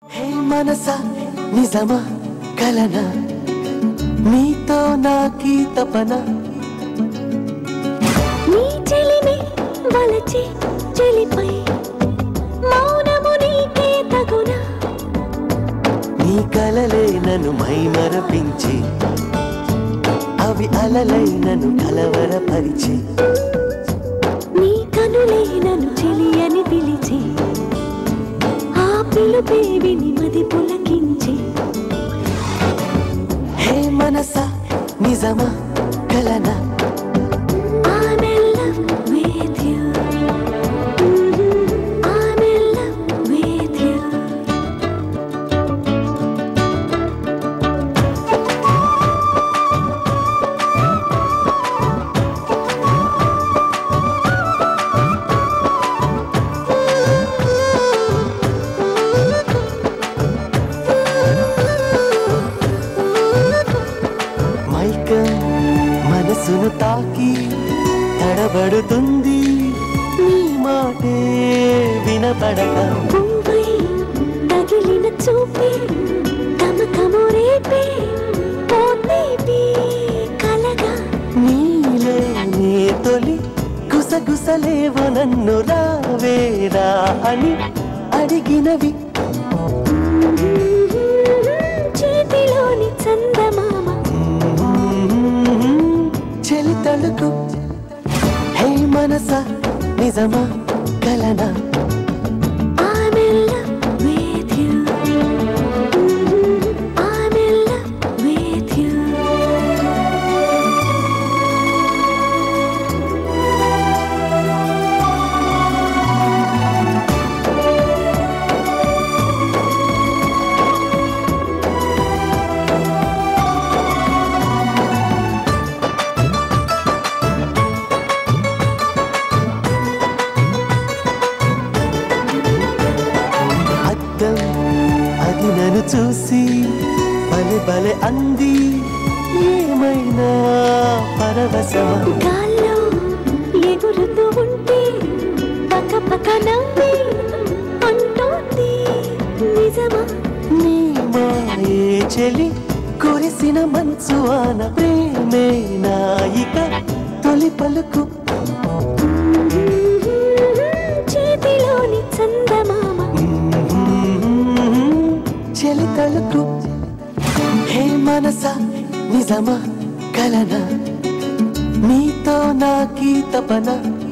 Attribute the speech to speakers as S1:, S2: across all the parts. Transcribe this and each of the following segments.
S1: హే మనసా నిజమా కలనా నీతో నాకీ తపన
S2: నీ చెలిమి వలచి చెలిపై మౌనము నీకే తగునా
S1: నీ కలలే నన్ను మైమరపించి అవి అలలై నన్ను కలవరపరిచి
S2: నీ కనులే నన్ను చెలి అని పిలిచి ఆ పిలుపే విని మది పులకించి
S1: హే మనసా నిజమా కలనా
S2: I'm in love with you. I'm in love with you.
S1: మైకం మనసును తాకి తడబడుతుంది నీ మాటే వినపడక
S2: పువ్వై తగిలిన చూపే తమకము రేపే పోతేపి కలగా
S1: నీలే నీ తొలి గుసగుసలేవో నన్ను రావేరా అని అడిగినవి
S2: చేతిలోని చందమామ
S1: చెలి తడుకు హే మనసా నిజమా కలనా
S2: I'm in love with you. I'm in love with you.
S1: అద్దం అది నన్ను చూసి బలె బలె అంది ఏమైనా పరవశమా
S2: గాల్లో ఎగురుతూ ఉంటే పక్క పక్క నవ్వి అంటోంది నిజమా
S1: నీ మాయే చెలి కురిసిన మంచు ఆన ప్రేమే నాయిక తొలి పలుకు
S2: చేతిలోని చందమామ
S1: చెలి తలుకు హే మనసా నిజమా కలనా నీతో నాకీ తపన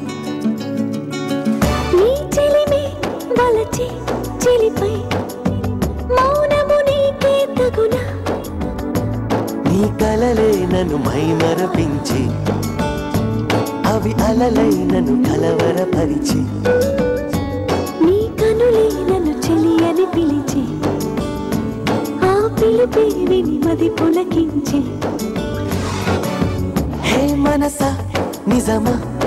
S2: నీ చెలిమి వలచి చెలిపై మౌనము నీకే తగునా
S1: నీ కలలే నన్ను మైమరపించి అవి అలలై నన్ను కలవరపరిచి
S2: నీ కనులే నన్ను చెలి అని పిలిచి ఆ పిలుపే విని మది పులకించి
S1: హే మనసా నిజమా